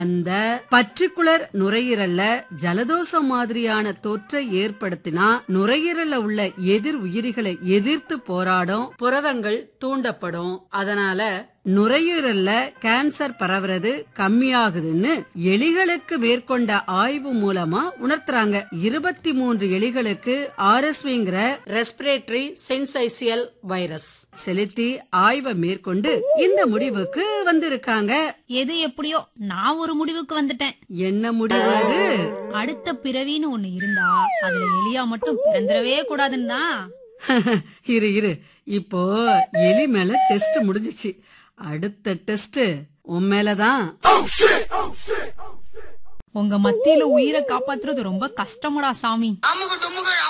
அந்த பர்டிகுலர் நுரையீரல்ல ஜலதோஷம் மாதிரியான தொற்றை ஏற்படுத்தினா நுரையீரல்ல உள்ள எதிர் உயிரிகளை எதிர்த்து போராடும் புரதங்கள் தூண்டப்படும் அதனால நுரையீரல்ல கேன்சர் பரவுறது கம்மியாகுதுன்னு எலிகளுக்கு மேற்கொண்ட ஆய்வு மூலமா உணர்த்துறாங்க இருபத்தி மூன்று எலிகளுக்கு ஆர்எஸ்விங்கிற ரெஸ்பிரேட்டரி சென்சைசியல் வைரஸ் செலுத்தி ஆய்வை மேற்கொண்டு இந்த முடிவுக்கு வந்திருக்காங்க எது எப்படியோ நான் ஒரு முடிவுக்கு வந்துட்டேன் என்ன முடிவு அது அடுத்த பிறவின்னு ஒண்ணு இருந்தா அதுல எலியா மட்டும் பிறந்துடவே கூடாதுன்னு தான் இரு இரு இப்போ எலி மேல டெஸ்ட் முடிஞ்சிச்சு அடுத்த டெஸ்ட் உன் மேலதான் உங்க மத்தியில உயிரை காப்பாத்துறது ரொம்ப கஷ்டமடா சாமி அமுகு டுமுகள்